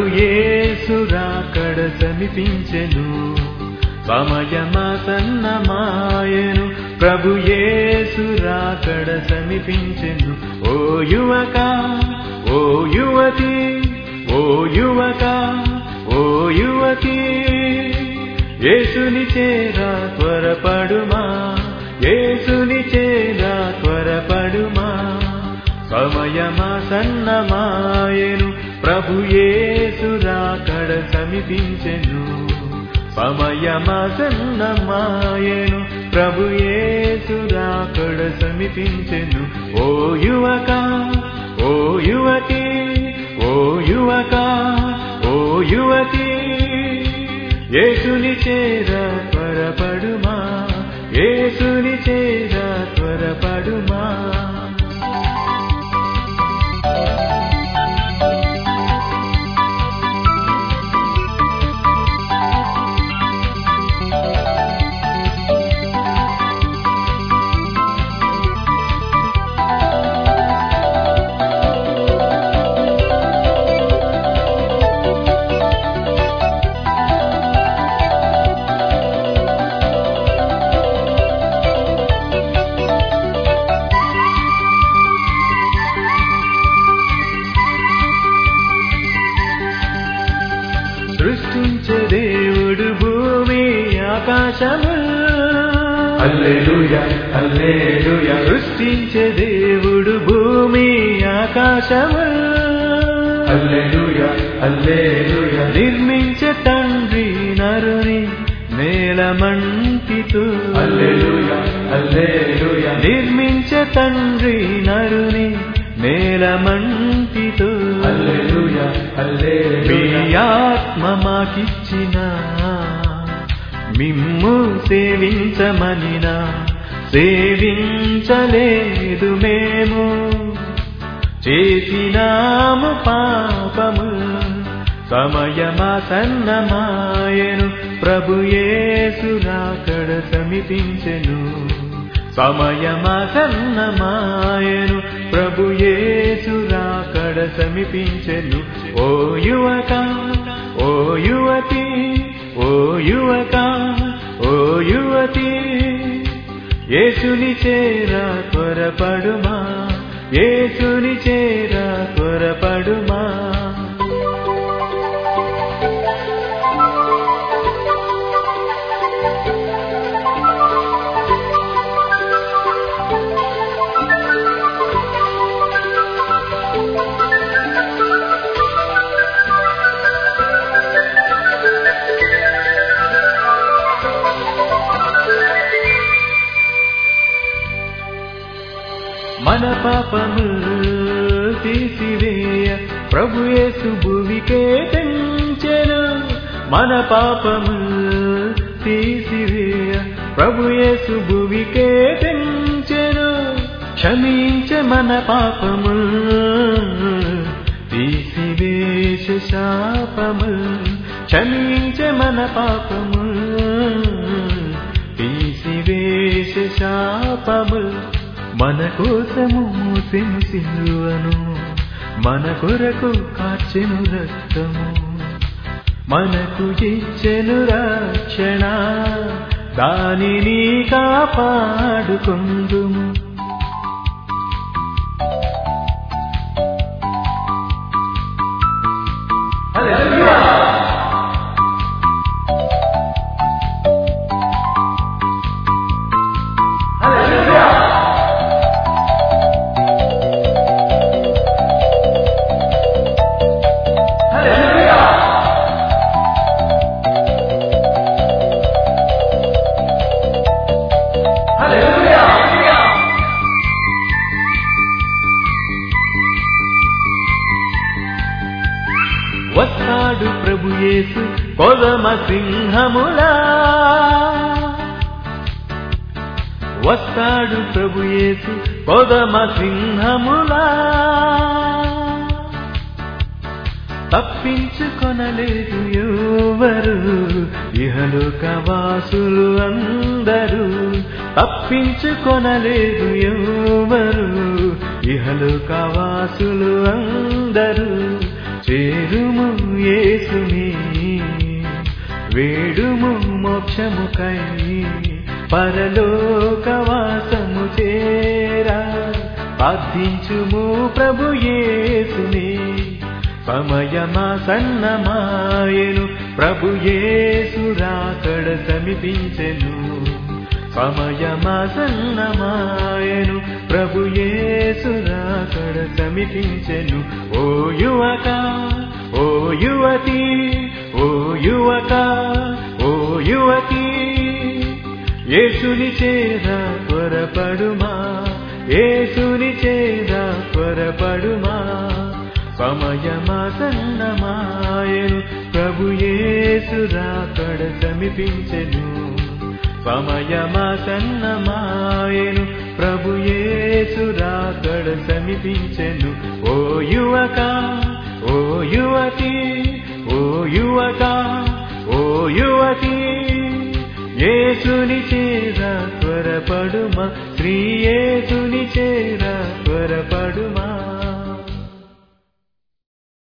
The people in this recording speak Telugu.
యేసు రాకడ సమీపించెను సమయమాసన్నమాయను ప్రభు యేసు రాకడ సమీపించెను ఓ యువక ఓ యువతి ఓ యువక ఓ యువతి యేసుని చేరా త్వరపడుమా యేసుని చేరా త్వరపడుమా సమయమా సన్నమాయను ప్రభు యేసు రాకడ సమీపించెను సమయమా సన్నమాయను ప్రభు యేసు రాకడ సమీపించెను ఓ యువక ఓ యువతి ఓ యువక ఓ యువతి యేసుని చేరా త్వరపడుమా యేసుని చేరా త్వరపడుమా సృష్టించే దేవుడు భూమి ఆకాశము హల్లెలూయా హల్లెలూయా సృష్టించే దేవుడు భూమి ఆకాశము హల్లెలూయా హల్లెలూయా నిర్మించే తండ్రి నరుని నేలమంటితో హల్లెలూయా హల్లెలూయా నిర్మించే తండ్రి నరుని నేలమంటితో హల్లెలూయా మీ హల్లెలూయా ఆత్మ మాకిచ్చిన మిమ్ము సేవించమనినా సేవించలేదు మేము చేసినాము పాపము సమయమా సన్నమాయను ప్రభు యేసు రాకడ సమీపించెను సమయమా సన్నమాయను ప్రభు యేసు రాకడ సమీపించెను ఓ యువక ఓ యువతి ఓ యువక ఓ యువతి యేసుని చేరా త్వరపడుమా యేసుని చేరా త్వరపడుమా మన పాపము తీసివేయ ప్రభు యేసు భూమికే తెంచెను మన పాపము తీసివేయ ప్రభు యేసు భూమికే తెంచెను క్షమించే మన పాపము తీసివేశ శాపము క్షమించే మన పాపము తీసివేశ శాపము మన కోసము మోసెను సిలువను మన కొరకు కార్చెను రక్తము మనకు ఇచ్చెను రక్షణ దానిని కాపాడుకుందుము హల్లెలూయా హల్లెలూయా హల్లెలూయా హల్లెలూయా వస్తాడు ప్రభు యేసు కొదమ సింహములా వస్తాడు ప్రభు యేసు కొదమ సింహములా తప్పించుకొనలేదు ఎవరు ఇహలోక వాసులు అందరూ తప్పించుకొనలేదు ఎవరు ఇహలోక వాసులు అందరూ చేరుము యేసుని వేడుము మోక్షముకై పరలోకవాసము చేరా ప్రార్థించుము ప్రభు యేసుని సమయమా సన్నమాయను ప్రభు యేసు రాకడ సమీపించెను సమయమా సన్నమాయను ప్రభు యేసు రాకడ సమీపించెను ఓ యువక ఓ యువతి ఓ యువక ఓ యువతి యేసుని చేరా త్వరపడుమా యేసుని చేరా త్వరపడుమా సమయమా సన్నమాయను ప్రభు యేసు రాకడ సమీపించెను సమయమా సన్నమాయను ప్రభు యేసు రాకడ సమీపించెను ఓ యువక ఓ యువతి ఓ యువక ఓ యువతి యేసుని చేరా త్వరపడుమా శ్రీ యేసుని చేరా త్వరపడుమా